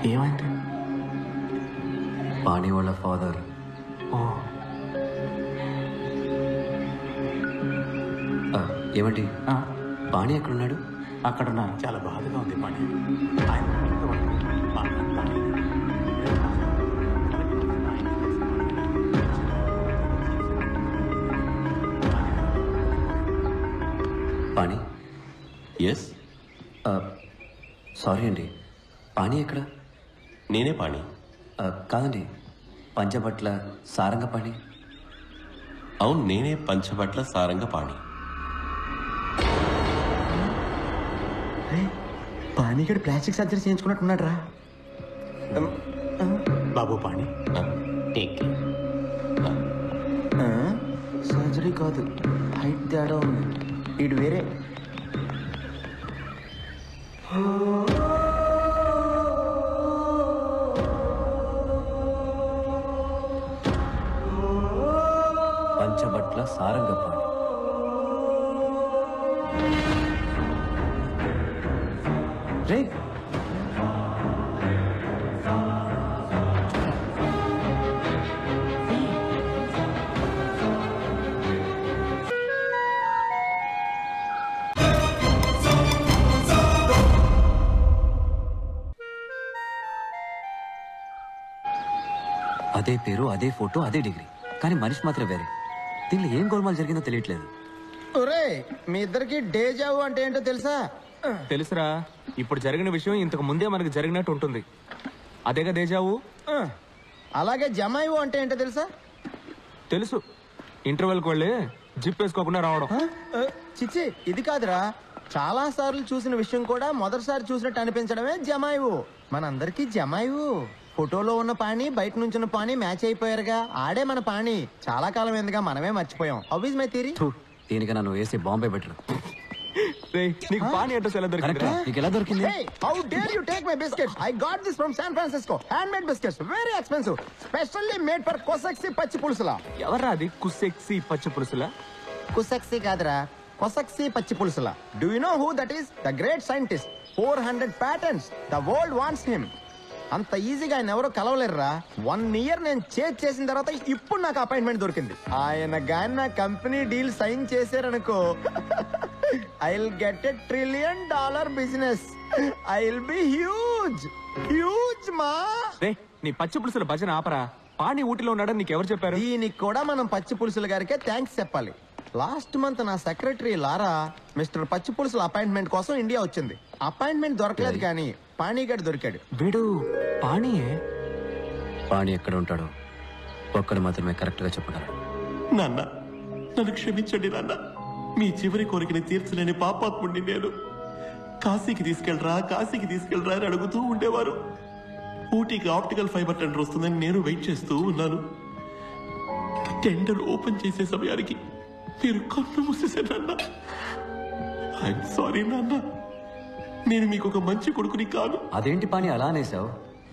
ఏమైంది పాణి వాళ్ళ ఫాదర్ ఓ ఏమండి ఆ, పాణి ఎక్కడున్నాడు అక్కడ ఉన్నారు చాలా బాధగా ఉంది పని ఆయన ఇంతవరకు మా అన్న పాణి ఎస్ సారీ అండి పాణి ఎక్కడ నేనే పాణి ఆ, కాదండి పంచబట్ల సారంగ పాణి అవును నేనే పంచబట్ల సారంగ పాణి పానీగడ్ ప్లాస్టిక్ సర్జరీ చేయించుకున్నట్టున్నాడు రా బాబు పాణి ఆ, టేక్ సర్జరీ కాదు హైట్ తేడా ఉంది ఇటు వేరే పంచబట్ల సారంగ పాణి రే అదే పేరు అదే ఫోటో అదే డిగ్రీ కానీ మనిషి మాత్రం వేరే దీనిలో ఏం గోల్మాల్ జరిగిందో తెలియట్లేదు ఒరే మీ ఇద్దరికి డేజావు అంటే ఏంటో తెలుసా తెలుసురా ఇప్పుడు జరిగిన విషయం ఇంతకు ముందే మనకు జరిగినట్టు ఉంటుంది అదేగా దేజావు ఆ, అలాగే జమాయివు అంటే ఏంటో తెలుసా తెలుసు ఇంటర్వెల్కి వెళ్ళి జిప్ వేసుకోకుండా రావడం ఆ, ఆ, చిచ్చి ఇది కాదురా చాలా సార్లు చూసిన విషయం కూడా మొదటిసారి చూసినట్టు అనిపించడమే జమాయివు మనందరికీ జమాయివు ఫోటోలో ఉన్న పాణి బయట నుంచున్న పాణి మ్యాచ్ అయిపోయారుగా ఆడే మన పాణి చాలా కాలం ఎందుగా మనమే మర్చిపోయాం అవ్వీజ్ మై థీరీ థూ, దీనికన్నా నువ్వు వేసి బాంబే బెటర్ రేయ్, నీకు పానీ అడ్రస్ ఎలా కరెక్ట్ దొరికిందిరా నీకు ఎలా దొరికింది Hey, how dare you take my biscuits? I got this from San Francisco. Handmade biscuits, very expensive. Specially made for Kosaksi పచ్చి పులుసులా ఎవర్రా అది కుసెక్సి పచ్చి పులుసులా కుసక్సి కాదురా కొసక్సి పచ్చి పులుసులా do you know who that is the great scientist four hundred patterns the world wants him అంత ఈజీగా ఆయన ఎవరో కలవలేరురా వన్ ఇయర్ నేను చేజ్ చేసిన తర్వాత ఇప్పుడు నాకు అపాయింట్మెంట్ దొరికింది ఆయన గాని నా కంపెనీ డీల్ సైన్ చేశారనుకో I will get a trillion dollar business I will be huge huge మా రే నీ పచ్చి పులుసుల భజన ఆపరా పానీ ఊటిలో ఉన్నాడని నీకు ఎవరు చెప్పారు దీనికి కూడా మనం పచ్చి పులుసుల గారికే థ్యాంక్స్ చెప్పాలి లాస్ట్ మంత్ నా secretary Lara mister Pachi Pulusula appointment కోసం ఇండియా వచ్చింది అపాయింట్మెంట్ దొరకలేదు కానీ పానీగడ్ దొరికాడు వీడు పానీయే పాణి ఎక్కడ ఉంటాడో ఒక్కడు మాత్రమే కరెక్ట్ గా చెప్పగలడు నాన్న నన్ను క్షమించండి నాన్న మీ చివరి కోరికని తీర్చలేని పాపాత్ముడిని నేను కాశీకి తీసుకెళ్ళరా కాశీకి తీసుకెళ్ళరా అని అడుగుతూ ఉండేవారు ఊటీకి ఆప్టికల్ ఫైబర్ టెండర్ వస్తుందని నేను వెయిట్ చేస్తూ ఉన్నాను టెండర్ ఓపెన్ చేసే సమయానికి మీరు కన్ను మూసేశారు నాన్న ఐఎమ్ సారీ నాన్న నేను మీకు ఒక మంచి కొడుకుని కాను అదేంటి పాణి అలా అనేసావు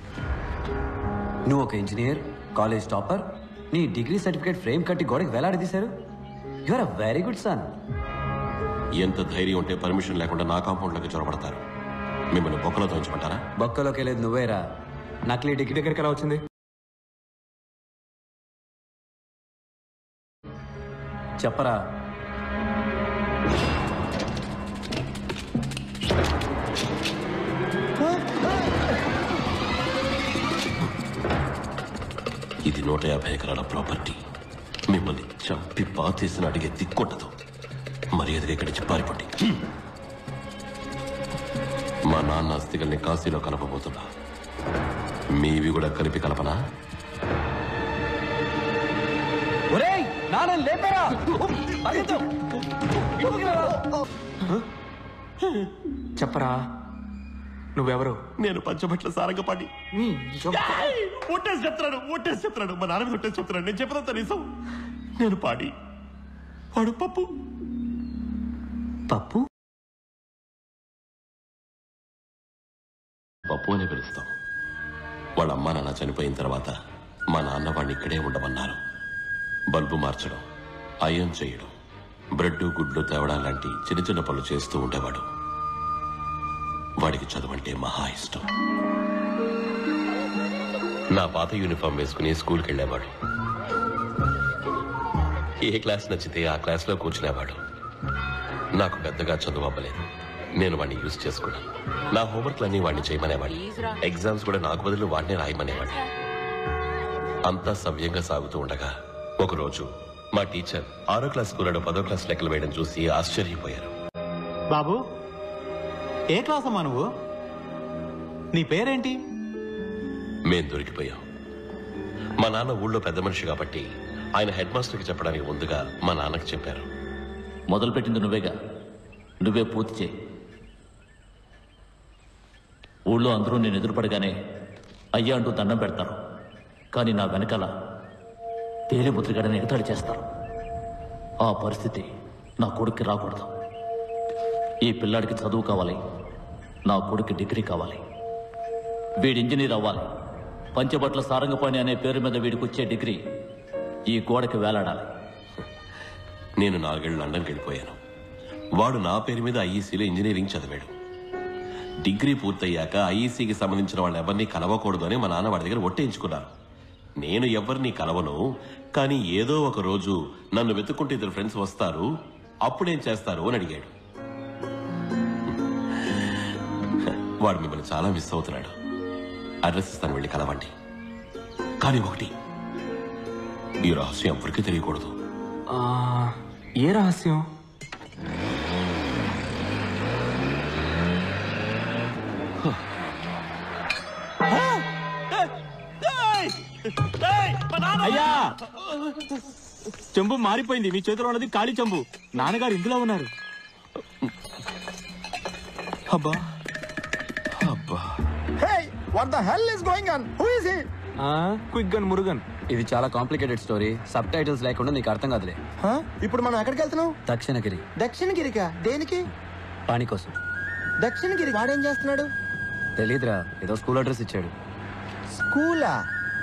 నువ్వు ఒక ఇంజనీర్ కాలేజ్ టాపర్ నీ డిగ్రీ సర్టిఫికేట్ ఫ్రేమ్ కట్టి గోడకి వేలాడదీశారు your a very good son ఎంత ధైర్యం ఉంటే పర్మిషన్ లేకుండా నా కాంపౌండ్లోకి చొరబడతారు మిమ్మల్ని బొక్కలతో ఉంచమంటారా బొక్కలోకి వెళ్ళేది నువ్వేరా నకిలీ ఇంటి డిగ్రీ దగ్గరికి ఎలా వచ్చింది చెప్పరా ఇది నూట యాభై ఎకరాల ప్రాపర్టీ మిమ్మల్ని చంపి పాతేసిన అడిగే దిక్కుండదు మర్యాదగా ఇక్కడి నుంచి పారిపోండి మా నాన్న అస్థికల్ని కాశీలో కలపబోతున్నా మీవి కూడా కలిపి కలపనా ఒరేయ్ నాన్న లేపరా పరిగెత్తు. ఇంటికి రా. చెప్పరా నువ్వెవరు నేను పంచబట్ల సారంగపాటి నీ యబ్బ. ఒట్టేసి చెప్తున్నాడు ఒట్టేసి చెప్తున్నాడు మా నాన్న మీద ఒట్టేసి చెప్తున్నాడు నేను చెప్పదంతా నిజం నేను పాడి వాడు పప్పు పప్పు పప్పు అని పిలుస్తాం వాళ్ళ అమ్మ నాన్న చనిపోయిన తర్వాత మా నాన్న వాడిని ఇక్కడే ఉండమన్నారు బల్బు మార్చడం అయం చేయడం బ్రెడ్ గుడ్లు తేవడం లాంటి చిన్న చిన్న పనులు చేస్తూ ఉండేవాడు వాడికి చదువంటే మహా ఇష్టం నా పాత యూనిఫామ్ వేసుకుని స్కూల్కి వెళ్ళేవాడు ఏ క్లాస్ నచ్చితే ఆ క్లాస్లో కూర్చునేవాడు నాకు పెద్దగా చదువు అవ్వలేదు నేను వాడిని యూజ్ చేసుకున్నాను నా హోంవర్క్లన్నీ వాడిని చేయమనేవాడిని ఎగ్జామ్స్ కూడా నాకు బదులు వాడిని రాయమనేవాడిని అంతా సవ్యంగా సాగుతూ ఉండగా ఒకరోజు మా టీచర్ ఆరో క్లాస్ స్కూల్లో పదో క్లాస్ లెక్కలు వేయడం చూసి ఆశ్చర్యపోయారు బాబు ఏ క్లాస్ అమ్మా నువ్వు నీ పేరేంటి మేం దొరికిపోయాం మా నాన్న ఊళ్ళో పెద్ద మనిషి కాబట్టి ఆయన హెడ్ మాస్టర్కి చెప్పడానికి ముందుగా మా నాన్నకి చెప్పారు మొదలుపెట్టింది నువ్వేగా నువ్వే పూర్తి చేయి ఊళ్ళో అందరూ నేను ఎదురుపడగానే అయ్యా అంటూ దండం పెడతారు కానీ నా వెనకాల తేలి ముద్రగడని ఎగతాళి చేస్తారు ఆ పరిస్థితి నా కొడుక్కి రాకూడదు ఈ పిల్లాడికి చదువు కావాలి నా కొడుకు డిగ్రీ కావాలి వీడి ఇంజనీర్ అవ్వాలి పంచబట్ల సారంగపాణి అనే పేరు మీద వీడికి వచ్చే డిగ్రీ ఈ గోడకి వేలాడాలి నేను నాలుగేళ్లు లండన్కి వెళ్ళిపోయాను వాడు నా పేరు మీద ఐఈసీలో ఇంజనీరింగ్ చదివాడు డిగ్రీ పూర్తయ్యాక ఐఈసీకి సంబంధించిన వాళ్ళు ఎవరిని కలవకూడదు అని మా నాన్న వాడి దగ్గర ఒట్టేయించుకున్నాను నేను ఎవరిని కలవను కానీ ఏదో ఒక రోజు నన్ను వెతుక్కుంటే ఇద్దరు ఫ్రెండ్స్ వస్తారు అప్పుడేం చేస్తారు అని అడిగాడు వాడు మిమ్మల్ని చాలా మిస్ అవుతున్నాడు అడ్రస్ ఇస్తాను వెళ్ళి కలవండి కానీ ఒకటి ఈ రహస్యం ఎవరికీ తెలియకూడదు ఆ, ఏ రహస్యం అయ్యా చెంబు మారిపోయింది మీ చేతిలో ఉన్నది ఖాళీ చెంబు నాన్నగారు ఇందులో ఉన్నారు అబ్బా అబ్బా hey what the hell is going on who is he quick gun Murugan ఇది చాలా కాంప్లికేటెడ్ స్టోరీ సబ్ టైటిల్స్ లేకుండా నీకు అర్థం కాదులే ఇప్పుడు మనం ఎక్కడికి వెళ్తున్నాం దక్షిణగిరి దక్షిణగిరికా దేనికి పాణి కోసం దక్షిణగిరి వాడేం చేస్తున్నాడు తెలీదురా ఏదో స్కూల్ అడ్రస్ ఇచ్చాడు స్కూలా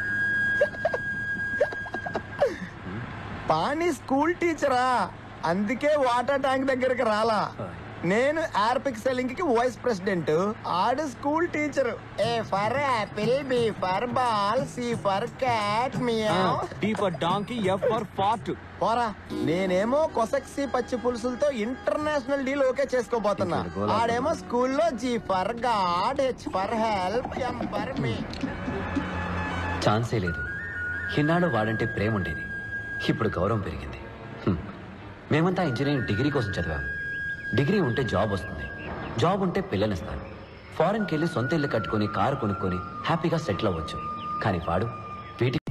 పాణి స్కూల్ టీచరా అందుకే వాటర్ ట్యాంక్ దగ్గరికి రాలా నేను ఆర్పిక్ సెల్లింగ్ కి వైస్ ప్రెసిడెంట్ ఆడు school teacher A for apple B for ball C for cat meow D for donkey F for fart పోరా నేనేమో కొసక్సి పచ్చి పులుసులతో ఇంటర్నేషనల్ డీల్ ఓకే చేసుకోబోతున్నా ఇక్కడ గోలా ఆడేమో స్కూల్లో G for god H for help M for me ఛాన్సే లేదు ఇన్నాడు వాడంటే ప్రేమ ఉండేది ఇప్పుడు గౌరవం పెరిగింది హ్మ్. మేమంతా ఇంజనీరింగ్ డిగ్రీ కోసం చదివాం డిగ్రీ ఉంటే జాబ్ వస్తుంది జాబ్ ఉంటే పిల్లనిస్తాను ఫారెన్కి వెళ్ళి సొంత ఇల్లు కట్టుకొని కారు కొనుక్కొని హ్యాపీగా సెటిల్ అవ్వచ్చు కానీ వాడు వీటి